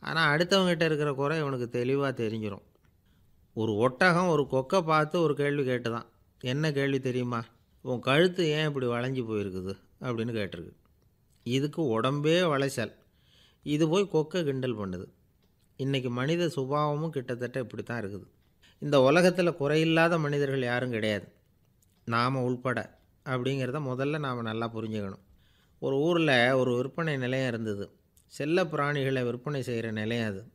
ஆனால் அடுத்தவங்ககிட்ட இருக்கிற குறை இவனுக்கு தெளிவாக தெரிஞ்சிடும் ஒரு ஒட்டகம் ஒரு கொக்கை பார்த்து ஒரு கேள்வி கேட்டுதான் என்ன கேள்வி தெரியுமா உன் கழுத்து ஏன் இப்படி வளைஞ்சு போயிருக்குது அப்படின்னு கேட்டிருக்கு இதுக்கு உடம்பே வளைச்சல் இது போய் கொக்கை கிண்டல் பண்ணுது இன்றைக்கி மனித சுபாவமும் கிட்டத்தட்ட இப்படி தான் இருக்குது இந்த உலகத்தில் குறையில்லாத மனிதர்கள் யாரும் கிடையாது நாம் உள்பட அப்படிங்கிறத முதல்ல நாம் நல்லா புரிஞ்சுக்கணும் ஒரு ஊரில் ஒரு விற்பனை நிலையம் இருந்தது செல்ல பிராணிகளை விற்பனை செய்கிற நிலையம் அது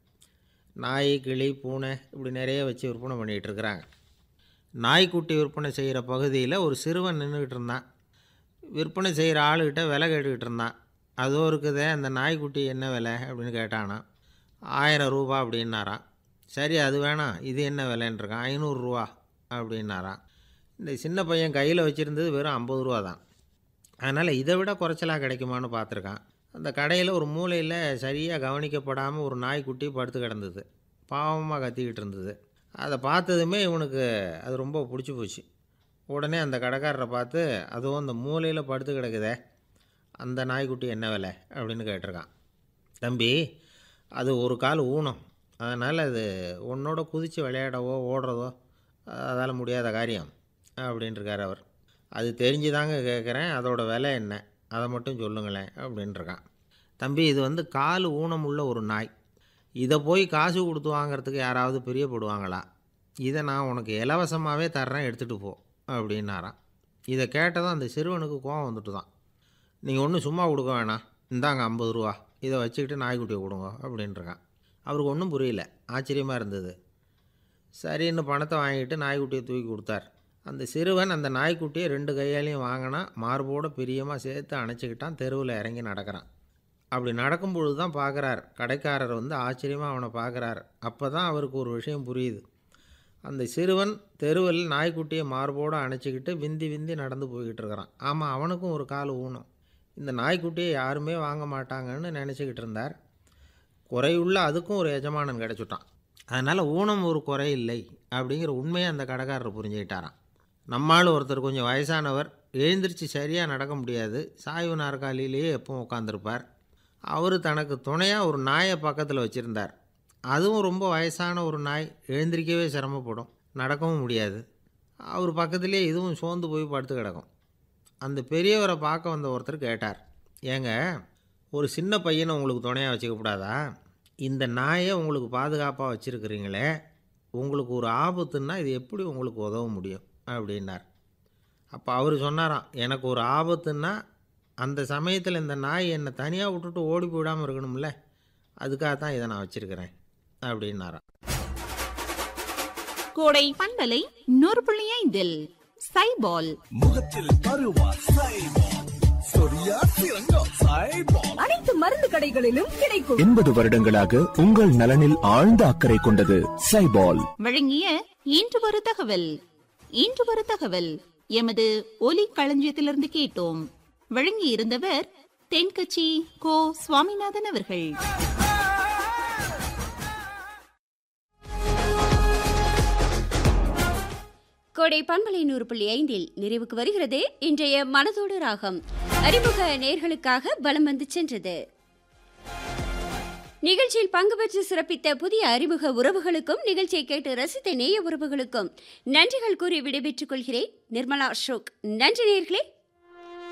நாய் கிளி பூனை இப்படி நிறைய வச்சு விற்பனை பண்ணிகிட்டு இருக்கிறாங்க நாய்க்குட்டி விற்பனை செய்கிற பகுதியில் ஒரு சிறுவன் நின்றுக்கிட்டு இருந்தான் விற்பனை செய்கிற ஆளுகிட்ட விலை கேட்டுக்கிட்டு இருந்தான் அதோ இருக்குதே அந்த நாய்க்குட்டி என்ன விலை அப்படின்னு கேட்டானா ஆயிரம் ரூபா அப்படின்னாராம் சரி அது வேணாம் இது என்ன விலைன்னு இருக்கான் ஐநூறுரூவா அப்படின்னாராம் இந்த சின்ன பையன் கையில் வச்சுருந்தது வெறும் ஐம்பது ரூபா தான் அதனால் இதை விட குறைச்சலாக கிடைக்குமான்னு பார்த்துருக்கான் அந்த கடையில் ஒரு மூலையில் சரியாக கவனிக்கப்படாமல் ஒரு நாய்க்குட்டி படுத்து கிடந்தது பாவமாக கத்திக்கிட்டு இருந்தது அதை பார்த்ததுமே இவனுக்கு அது ரொம்ப பிடிச்சி போச்சு உடனே அந்த கடைக்காரரை பார்த்து அதுவும் அந்த மூலையில் படுத்து கிடக்குதே அந்த நாய்க்குட்டி என்ன விலை அப்படின்னு கேட்டிருக்கான் தம்பி அது ஒரு கால் ஊனம் அதனால் அது உன்னோட குதித்து விளையாடவோ ஓடுறதோ அதால் முடியாத காரியம் அப்படின்ட்டுருக்கார் அவர் அது தெரிஞ்சுதாங்க கேட்குறேன் அதோட விலை என்ன அதை மட்டும் சொல்லுங்களேன் அப்படின்ட்டுருக்கான் தம்பி இது வந்து கால் ஊனம் உள்ள ஒரு நாய் இதை போய் காசு கொடுத்து வாங்குறதுக்கு யாராவது பிரியப்படுவாங்களா இதை நான் உனக்கு இலவசமாகவே தர்றேன் எடுத்துகிட்டு போ அப்படின்னாராம் இதை கேட்டதும் அந்த சிறுவனுக்கு கோவம் வந்துட்டு தான் நீங்கள் ஒன்றும் சும்மா கொடுக்க வேணாம் இந்தாங்க ஐம்பது ரூபா இதை வச்சுக்கிட்டு நாய்க்குட்டியை கொடுங்க அப்படின்ட்டுருக்கான் அவருக்கு ஒன்றும் புரியல ஆச்சரியமாக இருந்தது சரின்னு பணத்தை வாங்கிட்டு நாய்க்குட்டியை தூக்கி கொடுத்தார் அந்த சிறுவன் அந்த நாய்க்குட்டியை ரெண்டு கையாலையும் வாங்கினா மார்போட பிரியமாக சேர்த்து அணைச்சிக்கிட்டான் தெருவில் இறங்கி நடக்கிறான் அப்படி நடக்கும் பொழுது தான் பார்க்குறார் கடைக்காரர் வந்து ஆச்சரியமாக அவனை பார்க்குறார் அப்போ தான் அவருக்கு ஒரு விஷயம் புரியுது அந்த சிறுவன் தெருவில் நாய்க்குட்டியை மார்போடு அணைச்சிக்கிட்டு விந்தி விந்தி நடந்து போய்கிட்டு இருக்கிறான் ஆமாம் அவனுக்கும் ஒரு கால் ஊனம் இந்த நாய்க்குட்டியை யாருமே வாங்க மாட்டாங்கன்னு நினச்சிக்கிட்டு இருந்தார் குறையுள்ள அதுக்கும் ஒரு எஜமானன் கிடச்சிட்டான் அதனால் ஊனம் ஒரு குறை இல்லை அப்படிங்கிற உண்மையை அந்த கடைக்காரர் புரிஞ்சுக்கிட்டாராம் நம்மால் ஒருத்தர் கொஞ்சம் வயசானவர் எழுந்திரிச்சு சரியாக நடக்க முடியாது சாய்வு நாற்காலியிலேயே எப்பவும் உட்காந்துருப்பார் அவர் தனக்கு துணையாக ஒரு நாயை பக்கத்தில் வச்சுருந்தார் அதுவும் ரொம்ப வயசான ஒரு நாய் எழுந்திரிக்கவே சிரமப்படும் நடக்கவும் முடியாது அவர் பக்கத்துலேயே இதுவும் சோர்ந்து போய் படுத்து கிடக்கும் அந்த பெரியவரை பார்க்க வந்த ஒருத்தர் கேட்டார் ஏங்க ஒரு சின்ன பையனை உங்களுக்கு துணையாக வச்சுக்கக்கூடாதா இந்த நாயை உங்களுக்கு பாதுகாப்பாக வச்சுருக்கிறீங்களே உங்களுக்கு ஒரு ஆபத்துன்னா இது எப்படி உங்களுக்கு உதவ முடியும் அப்படின்னார் அப்போ அவர் சொன்னாராம் எனக்கு ஒரு ஆபத்துன்னா அந்த சமயத்தில் இந்த நாய் என்னை தனியாக விட்டுட்டு ஓடி போயிடாமல் இருக்கணும்ல அதுக்காக தான் இதை நான் வச்சுருக்கிறேன் அப்படின்னாராம் கோடை பண்பலை நூறு புள்ளி ஐந்தில் சைபால் முகத்தில் பருவா சைபால் சொரியா சிறங்கா சைபால் அனைத்து மருந்து கடைகளிலும் கிடைக்கும் எண்பது வருடங்களாக உங்கள் நலனில் ஆழ்ந்த அக்கறை கொண்டது சைபால் வழங்கிய இன்று ஒரு தகவல் இன்று ஒரு தகவல் எமது ஒலி களஞ்சியத்திலிருந்து கேட்டோம் வழங்கி இருந்தவர் தென்கட்சி கோ சுவாமிநாதன் அவர்கள் கோடை பண்பலை நூறு புள்ளி ஐந்தில் நிறைவுக்கு வருகிறது இன்றைய மனதோடு ராகம் அறிமுக நேர்களுக்காக பலம் வந்து சென்றது நிகழ்ச்சியில் பங்கு பெற்று சிறப்பித்த புதிய அறிமுக உறவுகளுக்கும் நிகழ்ச்சியை கேட்டு ரசித்த நேய உறவுகளுக்கும் நன்றிகள் கூறி விடைபெற்றுக் கொள்கிறேன் நிர்மலா அசோக் நன்றி நேர்களே